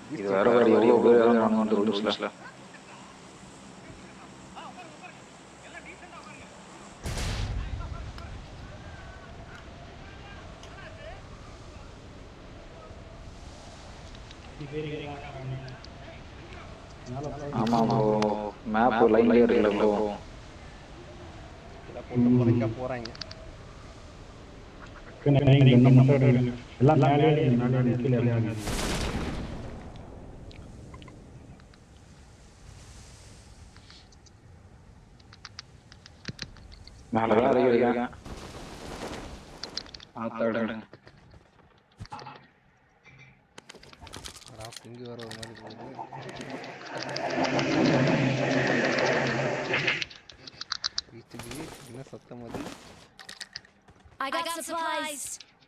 இது வேற வேற எவ்வளோ பேர் இறங்குறாங்க அந்த ரூல்ஸ்ல ஆமா ஆமா மேப் லைன்லயே இருக்குல்ல ப்ரோ இதை போட்டு புதைக்க போறாங்க எல்லாம் மேலே மேலே கீழே இறங்காது. மேல தான் இறங்கி இருக்கேன் ஆத்தாடுங்க ராஃப்ட் இங்கே வர ஒரு மாதிரி போகுது வீட்டுக்கு என்ன சத்தம் அது I got supplies.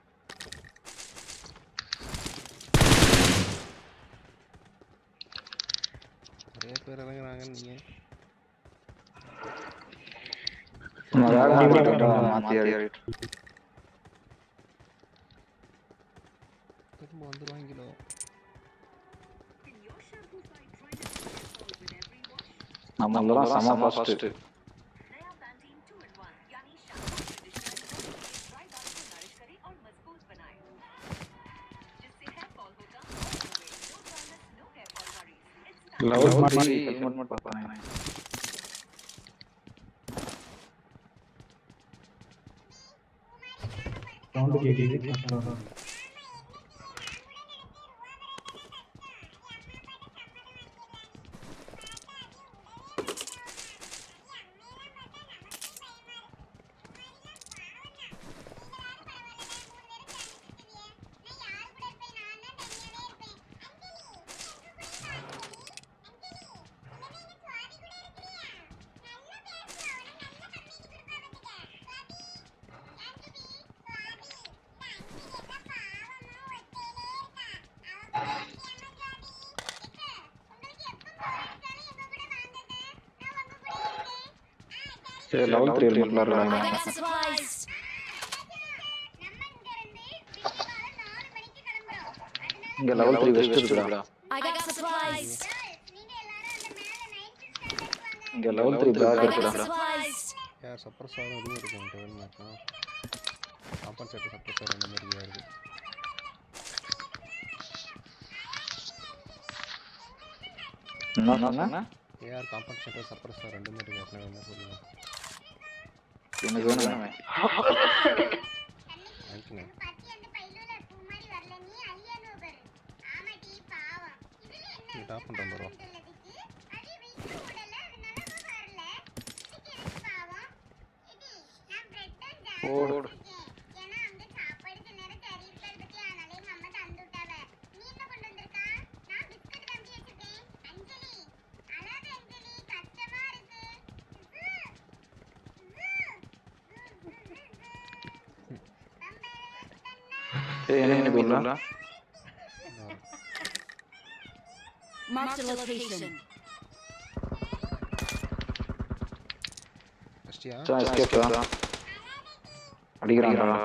நிறைய பேர் இறங்குறாங்க நீங்க நம்ம வேலை மாத்திட்டா மாத்தி ஏறிட்டு திரும்ப வந்துருவாங்களோ நம்மளெல்லாம் செம ஃபாஸ்ட் லெவல் த்ரீ ஹெல்மெட் பார்ப்பாங்க சவுண்டு கேட்குது சரி லெவல் த்ரீ ஹெல்மெட்ல I இருக்காங்க got supplies. இங்க லெவல் த்ரீ வெஸ்ட் இருக்குடா I got supplies. இங்க level three bag I got இருக்குடா supplies. யார் சப்பர் சார் எதுவும் இருக்கு என்கிட்ட வேணுமாக்கா காம்பன்சேட்டர் சப்பர் சார் அந்த மாதிரி தான் இருக்கு என்ன சொன்ன ஏஆர் காம்பன்சேட்டர் சப்பர் சார் ரெண்டு மாதிரி இருக்கு என்ன வேணா சொல்லுங்க எனக்கு வேணும் வாங்கிக்கங்க நீ டாப் பண்ணுறேன் ப்ரோ ஓடு ஏய் என்ன என்ன போடல Marked a location. ஃபஸ்ட்டியா சா எஸ்கேப் தான் அடிக்கிறாங்கடா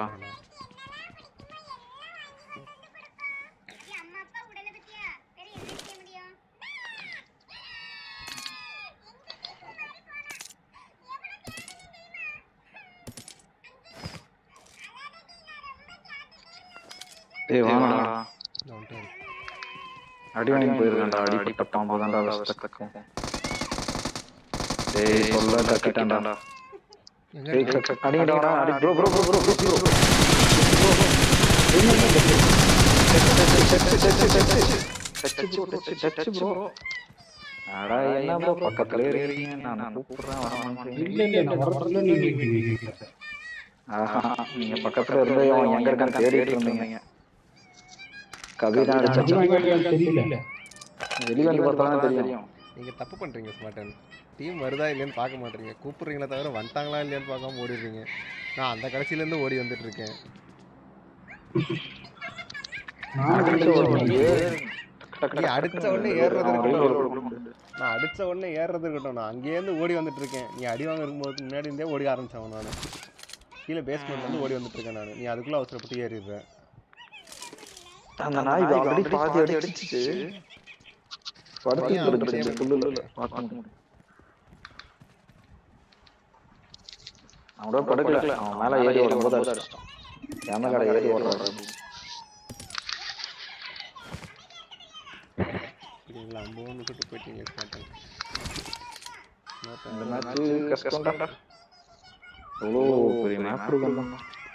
ஏய் வாங்கடா இந்த வந்துட்டு இருக்கு அடி வாங்கி போயிருக்கான்டா அடிப்பட்ட பாம்பு தான்டா அவஸ்தக்கும் டேய் சொல்ல கட்டிட்டான்டா எங்க டேய் க- க- அடிங்கடா அடி bro bro bro bro bro அடா என்ன ப்ரோ பக்கத்துல இருக்கீங்க நான் கூப்பிடுறேன் வர மாட்டேங்கிறீங்க. இல்ல இல்ல நான் வரதுல நீங்க கேட்குறீங்க ஆஹா, நீங்க பக்கத்துல இருந்து அவன் எங்க இருக்கான்னு தேடிட்டு இருந்தீங்க கவிதான் அடிச்சான் தெரியல வெளியே வந்து பார்த்தா தெரியும் நீங்கள் தப்பு பண்ணுறீங்க ஸ்மார்டன் டீம் வருதா இல்லையான்னு பார்க்க மாட்டீங்க கூப்பிட்றீங்களே தவிர வந்துட்டாங்களா இல்லையான்னு பார்க்காம ஓடிடுறீங்க நான் அந்த கடைசியிலேருந்து ஓடி வந்துட்டு இருக்கேன் நான் அடிச்ச உடனே ஏறு. நீ அடிச்ச உடனே ஏறுறது இருக்கட்டும் நான் அடிச்ச உடனே ஏறுறது இருக்கட்டும் நான் அங்கேருந்து ஓடி வந்துட்டு இருக்கேன் நீ அடி வாங்க இருக்கும்போது முன்னாடி இருந்தே ஓடி ஆரம்பிச்சவன் நான் கீழே பேஸ்மெண்ட்லேருந்து ஓடி வந்துட்டு இருக்கேன் நான் நீ அதுக்குள்ளே அவசரப்பட்டு ஏறிடுறேன் அந்த நாய் ஆல்ரெடி பாதி அடி அடிச்சிச்சு படுத்து இருந்துச்சு புல்லுல பார்க்க முடியும் அவனோட படுக்கல அவன் மேல ஏறி வரும்போது அடிச்சிட்டான் எந்த கடை ஏறி ஓடுறாரு சரிங்களா மூணு விட்டு போயிட்டீங்க ஸ்மார்ட் இந்த மேட்ச் கஷ்டம்டா எவ்வளோ பெரிய மேப் இருக்கு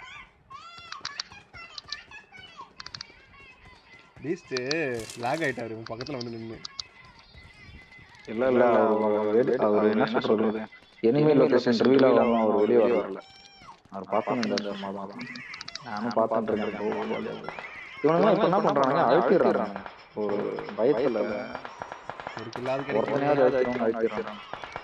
பீஸ்ட் லாக் ஆயிட்டாரு உன் பக்கத்துல வந்து நின்னு இல்ல இல்ல அவர் வெளி- அவர் என்ன சொல்றது எனிமே லொகேஷன் ரிவீல் ஆகாம அவர் வெளியே வரல அவர் பார்த்தோம் இந்த சும்மா தான் நானும் பார்த்துட்டு இருக்கேன் இவனுங்க இப்ப என்ன பண்றானுங்க அழுத்திடுறாங்க ஒரு பயத்துல ஒரு கில்லாவது கிடைக்கும் ஒருத்தனையாவது அழுத்திடுவாங்க அழுத்திடுறாங்க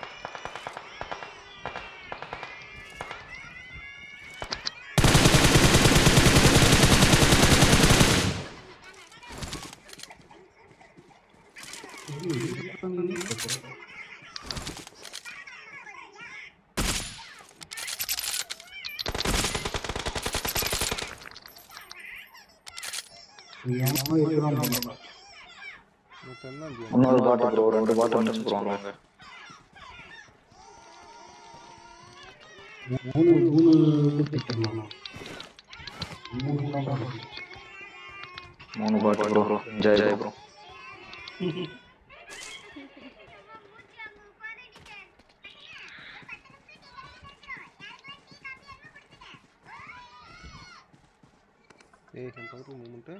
ஏமா இருக்கிறோம் மொத்தம் என்ன இது? இன்னொரு பாட்டு ப்ரோ ரெண்டு பாட்டு வந்து போடுவாங்க மூணு மூணு இது பிடிச்சிடலாம் மூணு தான் போடுறோம். மூணு பாட்டு ப்ரோ ஜெய் ப்ரோ ஏய் என் பக்கத்துல மூமெண்ட்டு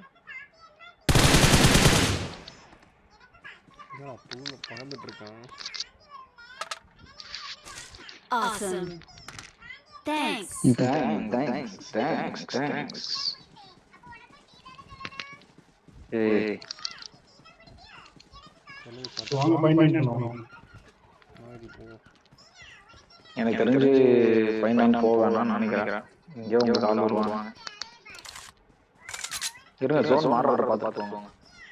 என்னடா பூல பறந்துட்டு இருக்கான் Awesome. Thanks. Thanks thanks thanks ஏய் சொல்லுங்க So, வாங்க பயன் பண்ணலாம் மாதிரி போ எனக்கு தெரிஞ்சு ஃபைனல் போக வேணாம்னு நினைக்கிறேன் எங்கேயோ உங்களுக்கு ஆள் வருவாங்க இருங்க ஜோன் மாறுறத பார்த்துக்கோங்க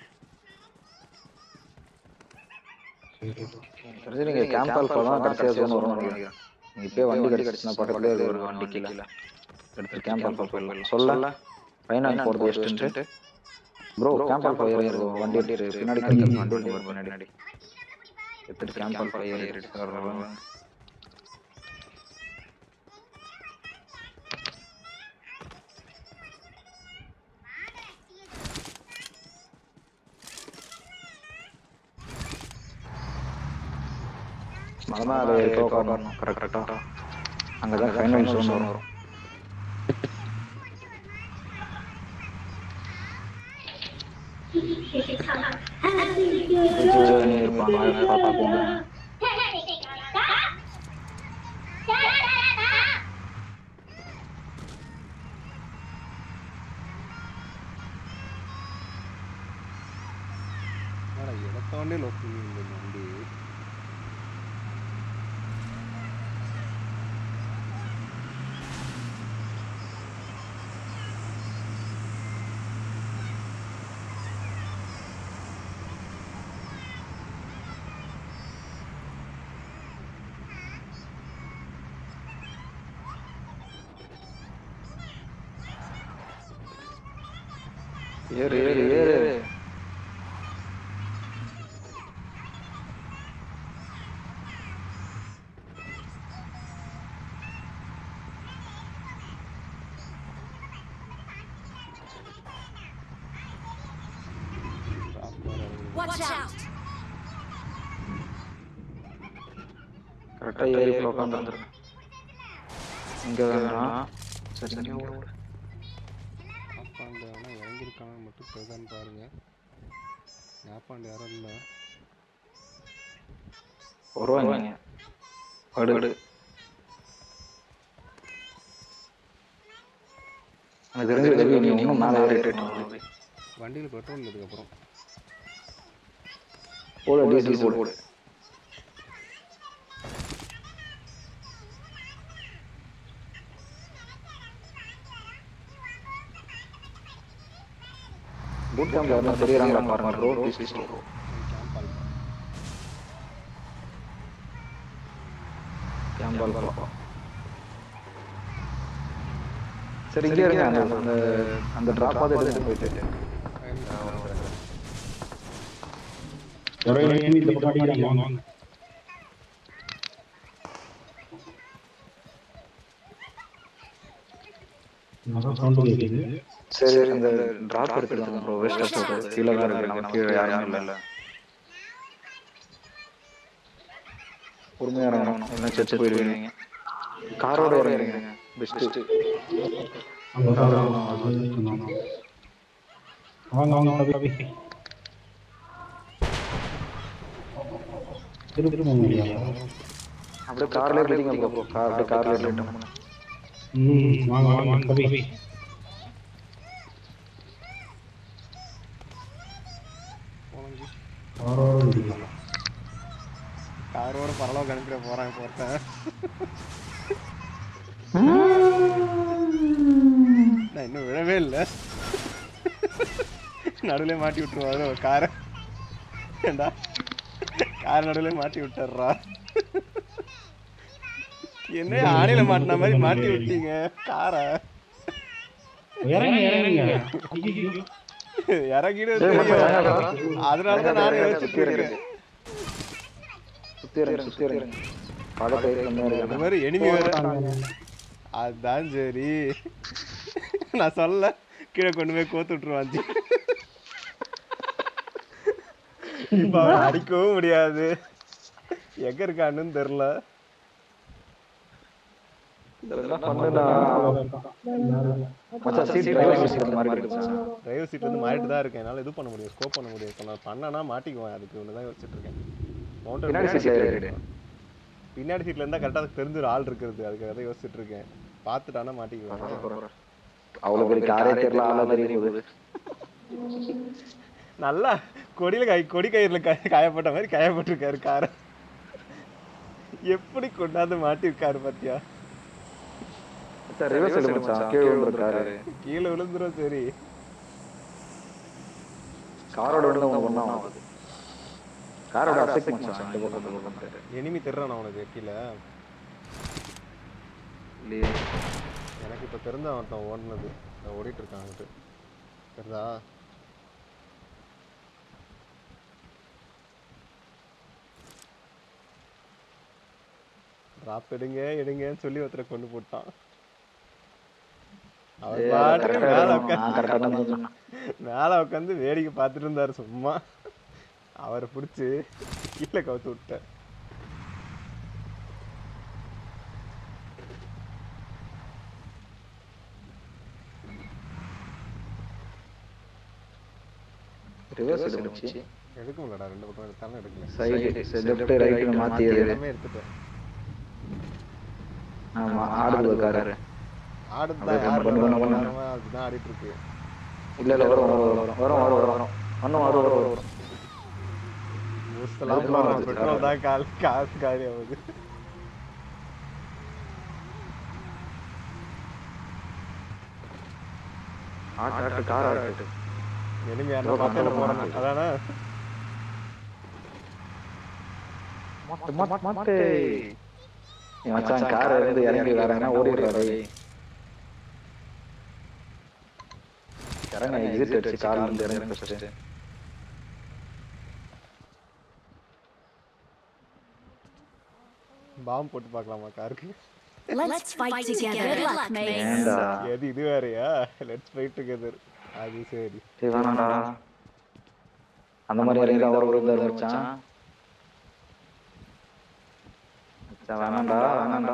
தெரிஞ்சு நீங்க கேம்ப் ஆல்ஃபா தான் கடைசியா ஜோன் வரும்னு நினைக்கிறேன் நீங்க இப்பயே வண்டி கிடைச்சிச்சுன்னா பக்கத்துலேயே இருக்கு ஒரு வண்டி கீழே எடுத்து கேம்ப் ஆல்ஃபா போயிடலாம் சொல்ல ஃபைனல் போகிறது எஸ்ட்டு ப்ரோ கேம்ப் ஆல்ஃபா ஏறி இருக்கு வண்டி எடுத்து பின்னாடி கிடைக்கும் வண்டி எடுத்து பின்னாடி எடுத்துட்டு கேம்ப் ஆல்ஃபா ஏறி எடுத்து வர்றவங்க மறந்தா அதை ஏறி உட்காரணும் கரெக்டாக அங்கே தான் ஃபைனல் ஜோன் வரும் ஜோன் இருப்பாங்க பார்த்தா போங்க என்னடா எடுத்தவொடனே லோக் பண்ணி இந்த வண்டி ஏறு ஏறு ஏறு டிராப் வேற இருக்குது. Watch out. கரெக்டாக ஏறி உட்காந்துருந்துருங்க இங்கே வேணாம் சரி இங்கே ஓடு யாப்பாண்டு ஆனால் இறங்கியிருக்கானா மட்டும் தெரியுதான்னு பாருங்க யாப்பாண்டு யாரும் இல்லை வருவாங்க படு எனக்கு தெரிஞ்சு வெளியே நீ இன்னும் மேலே ஏறிட்டு வண்டியில் பெட்ரோல் இதுக்கப்புறம் போடு டீசல் போடு போடு பூட் கேம்ப்ல யாரும் தெரியுறாங்களா பாருங்க bro please please bro camp alpha camp alpha சரி இங்கே இருங்க அந்த அந்த அந்த ட்ராப் ஆகுது எடுத்து போயிட்டு யாரோ enemy இந்த பக்கம் அடிக்கிறாங்க, வாங்க, வாங்க. அதான் sound கேக்குது. சரி இந்த டிராப் எடுத்துக்கலாம் ப்ரோ வேஸ்டா போகுது கீழே தான் இருக்கு நம்ம கீழே யாரும் இல்ல பொறுமையா இறங்கணும் என்ன செத்து போயிருவீங்க காரோட இறங்குறீங்க பெஸ்ட் அங்க தான் வரும், அது இருக்கணும். வாங்க வாங்க தம்பி திருப்பி போக முடியாது அப்படியே கார்ல ஏறிங்க ப்ரோ கார் அப்படியே கார்ல ஏறிட்டோம் ம் வாங்க வாங்க வாங்க தம்பி காரோட முடியலாம் காரோட பரலோகம் அனுப்பிட போறான் இப்போ ஒருத்தன் நான் இன்னும் விழவே இல்லை நடுவில் மாட்டி விட்டுருவாரு ஒரு காரை ஏண்டா கார் நடுவில் மாட்டி விட்டுறா என்ன ஆணையில மாட்டின மாதிரி மாட்டி விட்டீங்க காரை இறங்க இறங்குங்க ஐயையோ. இறங்கிடு தெரியும் அதனாலதான் நானே யோசிச்சுட்டு இருக்கேன் சுத்தி இறங்க சுத்தி இறங்க படத்தை கம்மியா இந்த இருக்கு மாதிரி எனிமி வேற அதான் சரி நான் சொல்ல கீழே கொண்டு போய் கோத்து விட்டுருவான் ஜி. இப்ப அவன் அடிக்கவும் முடியாது எங்க இருக்கான்னு தெரியல இதெல்லாம் பண்ணுடா மச்சான் சீட் டிரைவர் சீட் மாதிரி இருக்கு டிரைவர் சீட் வந்து மாறிட்டு தான் இருக்கேன் என்னால இது பண்ண முடியும் ஸ்கோப் பண்ண முடியும் இப்போ நான் பண்ணனா மாட்டிக்குவேன் அதுக்கு ஒன்று தான் யோசிச்சுட்டு இருக்கேன் பின்னாடி மவுண்டன் சீட்ல ஏறிடு பின்னாடி சீட்ல இருந்தா கரெக்டாக தெரிஞ்ச ஒரு ஆள் இருக்கிறது அதுக்காக தான் யோசிச்சுட்டு இருக்கேன் பார்த்துட்டானா மாட்டிக்குவேன் அவ்வளவு பெரிய காரே தெரியல ஆளா தெரிய போகுது நல்லா கொடியில கை கொடி கயிறுல கா- காயப்பட்ட மாதிரி காயப்பட்டிருக்காரு காரை எப்படி கொண்டாந்து மாட்டிருக்காரு பாத்தியா மச்சான் ரிவர்ஸ் எடு மச்சான் கீழே விழுந்துருக்காரு கீழே விழுந்துரும் சரி காரோட விழுந்தா ஒண்ணு ஒண்ணா ஆகுது காரோட அசைக் மச்சான் இந்த பக்கம் இந்த பக்கம் எனிமி தெரிறான் உனக்கு கீழே இல்லையே எனக்கு இப்ப தெரிஞ்ச ஒருத்தன் ஓடுனது நான் ஓடிட்டு இருக்கான் அங்கிட்டு தெரியுதா டிராப் எடுங்க எடுங்கன்னு சொல்லி ஒருத்தரை கொண்டு போட்டான் அவர் பாட்டுக்கு மேல உட்காந்து நான் கரெக்டா தான் சொன்னேன் மேல உட்காந்து வேடிக்கை பார்த்துட்டு இருந்தாரு சும்மா அவரை பிடிச்சி கீழே கவுத்து விட்டேன் ரிவர்ஸ் எடு மச்சி எடுக்க முடியலடா ரெண்டு பக்கம் எடுத்தாலும் எடுக்கல சைடு லெஃப்ட் ரைட் மாத்தி எடு எல்லாமே எடுத்துட்டேன் ஆமா ஆடுது காரு ஆடுதான் அப்படியே யார் பண்ணு, பண்ணு, பண்ணு. நேரமா அதுதான் ஆடிட்டு இருக்கு இல்ல இல்ல வரும் வரும் வரும் வரும் வரும் வரும் வரும் இன்னும் வரும் வரும் வரும் பூஸ்டெல்லாம் அதுக்குள்ள போடுறான் வருது, பெட்ரோல் தான் கால் காசு காலி ஆகுது ஆட்டு ஆட்டு கார் ஆட்டு எனிமி யாருன்னா பக்கத்துல போறாங்க அதானே மாட்டு மாட்டு மாட்டு என் மச்சான் கார் இருந்து இறங்கி வரேன்னா ஓடிடுறாரு இறங்க எக்ஸிட் அடிச்சு கார்ல இருந்து இறங்க ஃபர்ஸ்ட் பாம்பு போட்டு பார்க்கலாமா காருக்கு Let's fight together. Good luck, mates. ஏண்டா எது இது வேறயா லெட்ஸ் ஃபைட் டுகெதர் அது சரி சரி வேணாம்டா அந்த மாதிரி இறங்கி அவர் விழுந்தாரு மச்சான் மச்சான் வேணாம்டா வேணாம்டா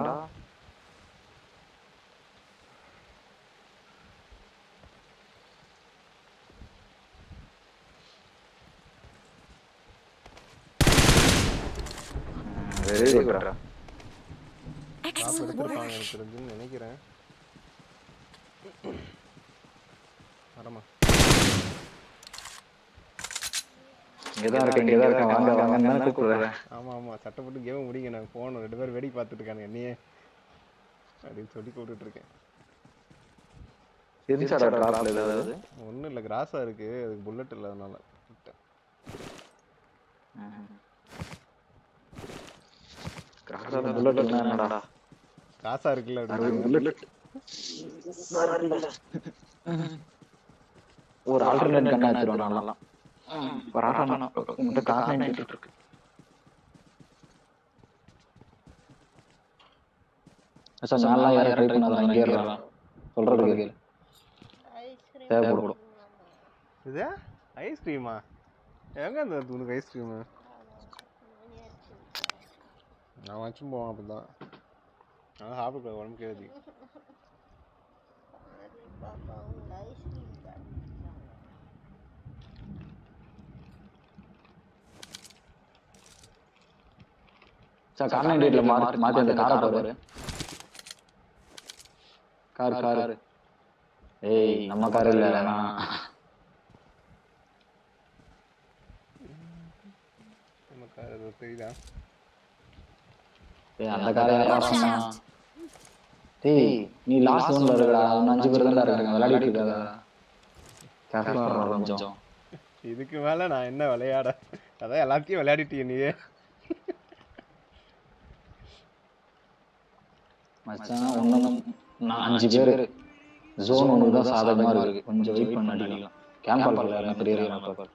வெரி குட்ரா பாம்பு Excellent எடுத்திருப்பாங்க work. எனக்கு தெரிஞ்சுன்னு நினைக்கிறேன் வரமா இங்கதான் இருக்கேன் இங்கதான் இருக்கேன் வாங்க வாங்கன்னு தானே கூப்பிடுறேன் ஆமா ஆமா சட்டப்பட்டு கேம் முடிங்க நான் போகணும் ரெண்டு பேரும் வேடிக்கை பார்த்துட்டு இருக்காங்க என்னையே அப்படின்னு சொல்லி கூப்பிட்டுட்டு இருக்கேன் இருந்துச்சாடா டிராப்ல ஏதாவது ஒன்றும் இல்லை கிராஸா இருக்கு அதுக்கு புல்லட் இல்லை அதனால விட்டேன். கிராஸால புல்லட் என்னடா கிராஸா இருக்குல்ல அறுபது அப்படின்னு புல்லட் ஒரு ஆல்டர்னேட் கண்ணா வச்சிருவோம் நான்லாம் வராட்டானா உங்கள்கிட்ட காரணம் இருக்கு சார் மேலாம் யாரும் ட்ரை பண்ணாத இங்கே இருக்கலாம் சொல்றது கேளு தேவைப்படும் இது ஐஸ்கிரீமா எங்க இந்த உனக்கு ஐஸ்கிரீமு நான் வச்சும் போவேன் அப்படி தான் நான் சாப்பிட உடம்பு கேள்வி சார் கார்னர் டேட்ல மாத்தி மாத்தி அந்த காரை பாரு கார் கார் ஏய் நம்ம கார் இல்ல வேணாம் நமக்கு அது தெரியுதா ஏய் அந்த காரை யாரா Watch சொன்னா? out. டேய் நீ லாஸ்ட் ஒன்ல இருக்கடா அவன் அஞ்சு பேர் தான் இருக்காங்க விளையாடிட்டு இருக்காத கேர்ஃபுல்லா இருடா கொஞ்சம் இதுக்கு மேலே நான் என்ன விளையாட அதான் எல்லாத்தையும் விளையாடிட்டிய நீயே மச்சான் ஒண்ணும் நான் அஞ்சு பேர் ஜோன் ஒன்று தான் சாதகமா இருக்கு கொஞ்சம் வெயிட் பண்ண அடிக்கலாம் கேம்பால் யாரும் தெரியல பாரு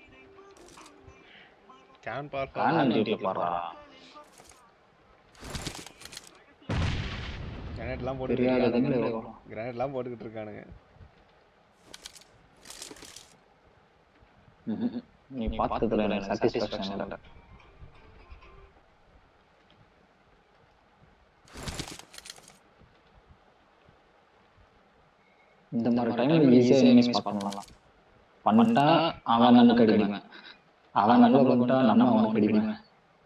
கேன் பார்க் கார்னர் டேட்ல பாடுறா கிரானைட்லாம் போட்டு தெரியாததுங்க கிரானைட்லாம் போட்டுக்கிட்டு இருக்கானுங்க ம்ஹும். நீ பார்த்ததுல எனக்கு சாட்டிஸ்ஃபேக்ஷன் இல்லை இந்த மாதிரி டைம்ல ஈஸியா எனிமீஸ் பண்ணலாம் பண்ணிட்டா அவன் நமக்கு அடிப்பாங்க அவன் நல்லா பண்ணிட்டா நம்ம அவனுக்கு அடிப்பாங்க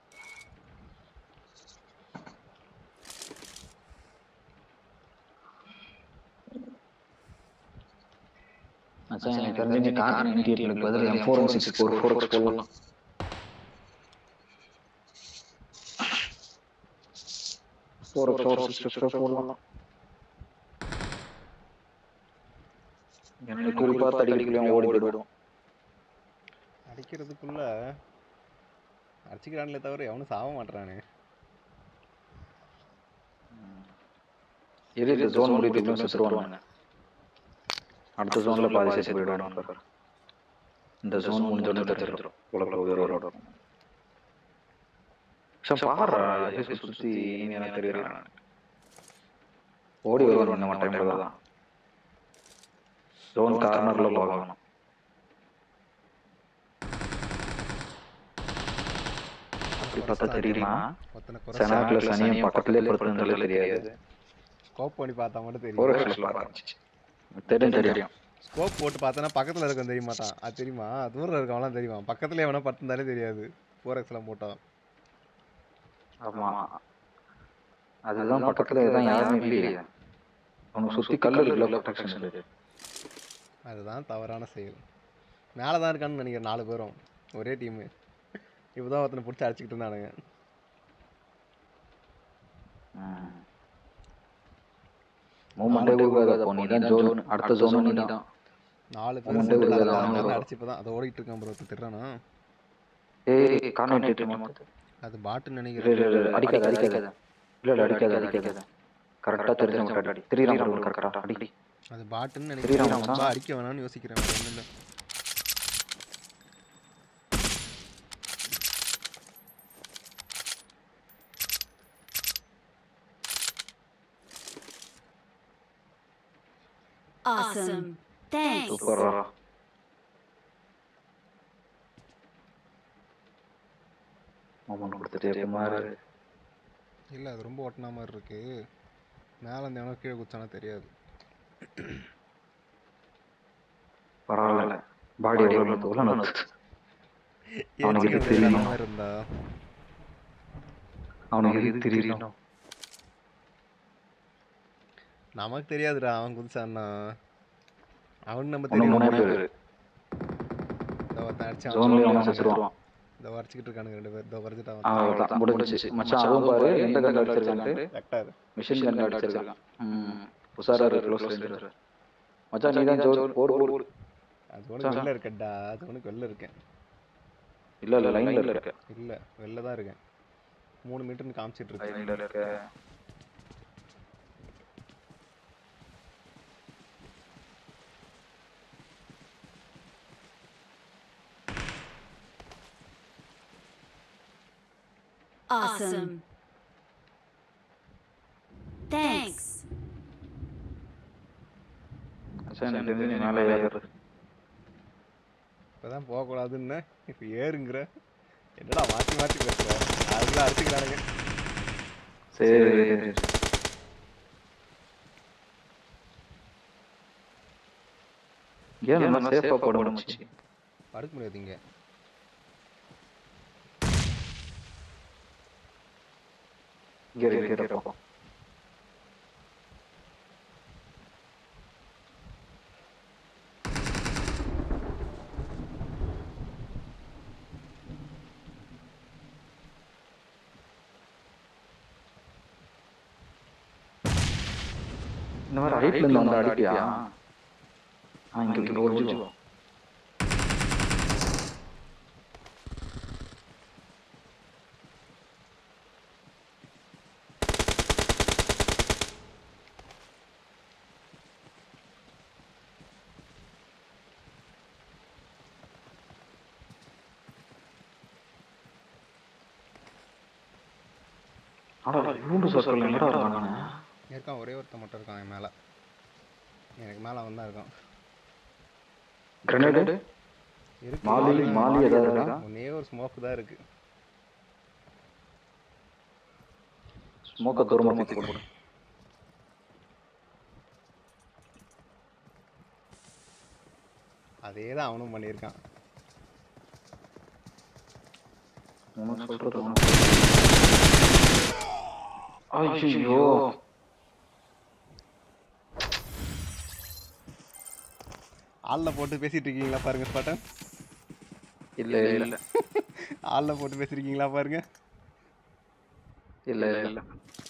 அச்சா எனக்கு தெரிஞ்சு கார் நைன்டி எயிட்லுக்கு பதில் M four one six four four x போடலாம் ஃபோர் எக்ஸ் ஃபோர் சிக்ஸ் போடலாம் எனக்கு குறிப்பா தடிக்கலாம் ஓடி போயிடும் அடிக்கிறதுக்குள்ள அடிச்சுக்கிறான்லே தவிர எவனும் சாக மாட்றானே இது இந்த ஜோன் முடிவுக்கு செத்துருவானுங்க அடுத்த ஜோன்ல பாதி சேர்த்து போயிடுவானுங்க பாரு. இந்த ஜோன் முடிஞ்சோடனே தெரிஞ்சிடும் உலக உயிரோட சார் பாடுறா ஏசு சுத்தி எனக்கு தெரியல ஓடி வருவான் நம்ம டைம்ல தான் ஜோன் கார்னர்ல பார்க்கணும் அப்படி பார்த்தா தெரியுமா ஒருத்தனை குறை செனாக்குல சனியும் பக்கத்துலயே படுத்திருந்தாலே தெரியாது ஸ்கோப் பண்ணி பார்த்தா மட்டும் ஒரு தெரியும் தெரியும் தெரியும் ஸ்கோப் போட்டு பார்த்தனா பக்கத்தில் இருக்கவன் தெரிய மாட்டான் அது தெரியுமா தூரம் இருக்கவன்லாம் தெரியுமா பக்கத்துல எவனா பட்டிருந்தாலே தெரியாது ஃபோர் எக்ஸ்லாம் போட்டான் ஆமா அதுதான் பக்கத்துல தான் யாருமே இல்லையே அவனுக்கு சுத்தி கல்லு இருக்குல்ல ப்ரொடெக்ஷன் இருக்கு அதுதான் தவறான செயல் மேலே தான் இருக்கான்னு நினைக்கிறேன் நாலு பேரும் ஒரே டீமு இப்போ தான் ஒருத்தனை பிடிச்சி அடிச்சுக்கிட்டு இருந்தானுங்க மூமெண்டே கொடுக்காத போ நீ தான் ஜோன் அடுத்த ஜோன் நீ தான் நாலு அவன்கிட்ட பேர் ஒரு வேலை அவனும் அடிச்சு இப்போ தான் அதை ஓடிட்டு இருக்கான் ப்ரோ திட்டுறானா ஏய் கான்வென்ட் மாத்து அது பாட்டுன்னு இல்ல நினைக்கிறேன் இல்ல இல்ல அடிக்காத அடிக்காத இல்ல இல்ல அடிக்காத அடிக்காத கரெக்டா தெரிஞ்சவங்க கரெக்டா அடி திரியலாம் கரெக்டா அடி அது பாட்டுன்னு தெரியுதா நினைக்கிறேன் மச்சான்? ரொம்ப அடிக்க வேணாம்னு யோசிக்கிறேன் வேற ஒண்ணும் இல்ல Awesome. Thanks. சூப்பரா மாமன் கொடுத்துட்டே மாறு இல்லை அது ரொம்ப ஒட்டினா மாதிரி இருக்கு மேலே இந்த எவனோ கீழே குச்சானா தெரியாது பரவாயில்ல பாடி எவ்வளவு தோல அவனுக்கு இது ஏச்சிக்க தெரியணும். மாதிரி இருந்தா அவனுக்கு இது தெரியணும் நமக்கு தெரியாதுடா அவன் குதிச்சான்னா அவன் நம்ம அவனுக்கு மூணே தெரியும் பேரு இந்த ஒருத்தன் அடிச்சான் ஜோன்லயே அவனை செத்துருவான் இந்த வரைச்சிக்கிட்டு இருக்கானுங்க ரெண்டு பேர் இந்த வரைச்சிட்டு அவ்வளவுதான் முடிஞ்சிச்சு மச்சான் அதுவும் பாரு எந்த கன் அடிச்சிருக்கான்ட்டு வெக்டார் மிஷின் கன் அடிச்சிருக்கான் ம் உசாரா இருக்கு க்ளோஸ் ரேஞ்ச் மச்சான் நீ தான் ஜோன் போடு போடு அது உனக்கு வெளில இருக்கேன்டா அது உனக்கு வெளில இருக்கேன் இல்ல இல்ல லைன்ல இருக்க இல்ல வெளில தான் இருக்கேன் மூணு மீட்டர்னு காமிச்சிட்டு இருக்கு லைன்ல இருக்க Awesome. Thanks. மச்சான் ரெண்டு பேரும் மேலே ஏறுறது இப்பதான் போகக்கூடாதுன்னு இப்போ ஏறுங்கிற என்னடா மாற்றி மாற்றி பேசுற அதுக்குள்ள அடிச்சுக்கிறானுங்க சரி சரி, சரி ஏன் நம்ம சேஃபா போட முடிச்சு படுக்க முடியாது இங்க இங்க இருக்கிறப்போ இந்த மாதிரி ரைட்ல இருந்து வந்து அடிப்பியா ஆ இங்க இங்க ஒளிஞ்சுக்கோ ஆடா இவ்வளவு சர்க்கிள் எங்கடா இருக்கானுங்க இருக்கான் ஒரே ஒருத்தன் மட்டும் இருக்கான் என் மேல எனக்கு மேல அவன் தான் இருக்கான் கிரனேடு இருக்கு மாலி மாலி ஏதாவது இருக்கா ஒன்னே ஒரு ஸ்மோக் தான் இருக்கு ஸ்மோக்க தூரமா மாத்தி போடு அதே தான் அவனும் பண்ணியிருக்கான் உனக்கு சொல்றது உனக்கு ஐயோ ஆள்ல போட்டு பேசிட்டு இருக்கீங்களா பாருங்க ஸ்பாட்டன் இல்ல இல்ல ஆள்ல போட்டு பேசிருக்கீங்களா பாருங்க இல்ல இல்ல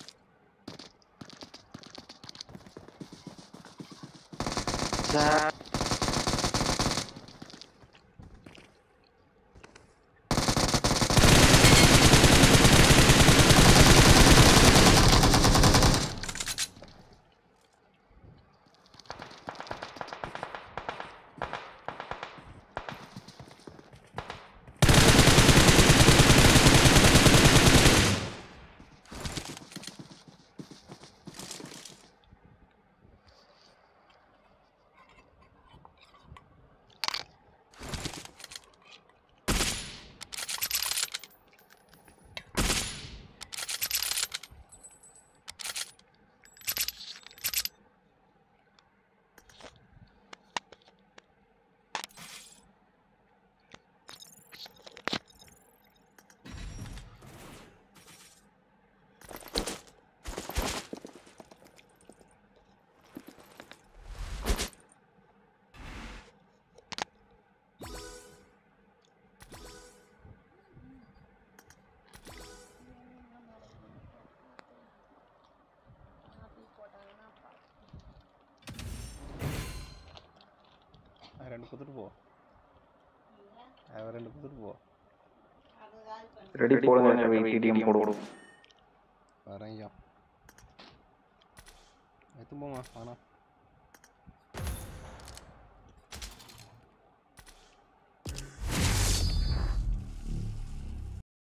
அது ரெண்டு குத்துட்டு போ அது ரெண்டு குத்துட்டு போ ரெடி போடுங்க டிடிஎம் போடுவோம் வரேன் ஐயா எத்து போமா வேணாம்